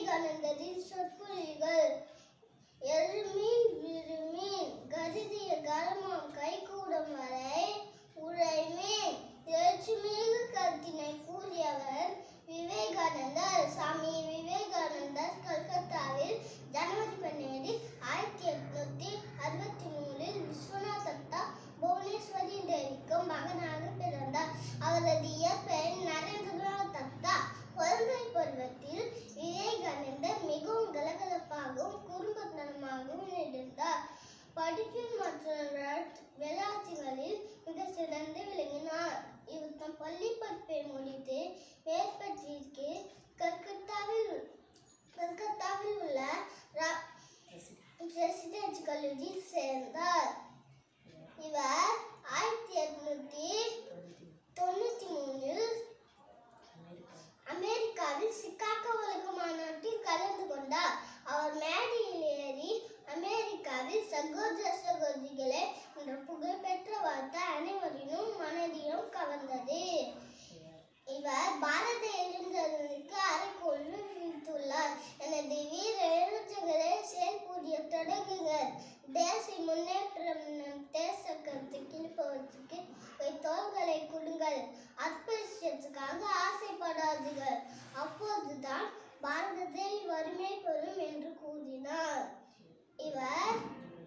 விவேகானந்தரின் சொற்பொழிகள் எருமீன் விருமீன் கருதிய கர்மம் கைகூடும் வரை உழைமீன் எழுச்சிமிகு கருத்தினை கூறியவர் விவேகானந்தர் சாமி விவேகானந்தர் கல்கத்தாவில் ஜனவரி பன்னெண்டு ஆயிரத்தி எட்நூத்தி அறுபத்தி மூணில் விஸ்வநாத் தத்தா புவனேஸ்வரி தேவிக்கு மகனாக பிறந்தார் அவரது இயற்பெயர் நரேந்திரநாத் தத்தா குழந்தை பருவத்தில் விவேகானந்தர் மிகவும் கலகலப்பாகவும் குறும்புத்தனமாகவும் இருந்தார் படிப்பில் மற்றும் விளையாட்டு- விளையாட்டுகளில் மிக சிறந்து விளங்கினார் இவர் தம் பள்ளி படிப்பை முடித்து மேற்பட்டிற்கு கல்கத்தாவில் கல்கத்தாவில் உள்ள ரா- ரெசிடென்சி கல்லூரியில் சேர்ந்தார் இவர் ஆயிரத்தி எட்நூத்தி தொண்ணூத்தி மூணில் அமெரிக்காவில் சிகாகோ உலக மாநாட்டில் கலந்து கொண்டார் அவர் மேடையில் ஏறி அமெரிக்காவில் சகோதர சகோதரிகளே என்ற புகழ்பெற்ற வார்த்தை அனைவரினும் மனதிலும் கவர்ந்தது இவர் பாரத இளைஞர்களுக்கு அரைக்கோள்கள் விடுத்துள்ளார் எனது வீர எழுத்துக்களை செயல்புரிய தொடங்குங்கள் தேச முன்னேற்றம் நம் தேச கருத்து கிழிப்பவற்றுக்கு தோள்களை கொடுங்கள் அற்புதத்துக்காக ஆசைப்படாதீர்கள் அப்போதுதான் பாரதத்தை வறுமை பெறும் என்று கூறினார் இவர்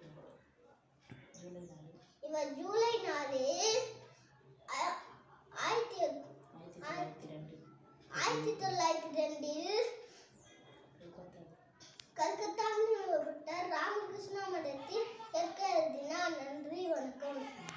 இவர் ஜூலை நாளில் ஆ- ஆயிரத்தி ஆயிரத்தி தொள்ளாயிரத்தி ரெண்டில் கல்கத்தாவில் நிறுவப்பட்ட ராமகிருஷ்ணா மடத்தில் ஏற்க எழுதினார் நன்றி வணக்கம்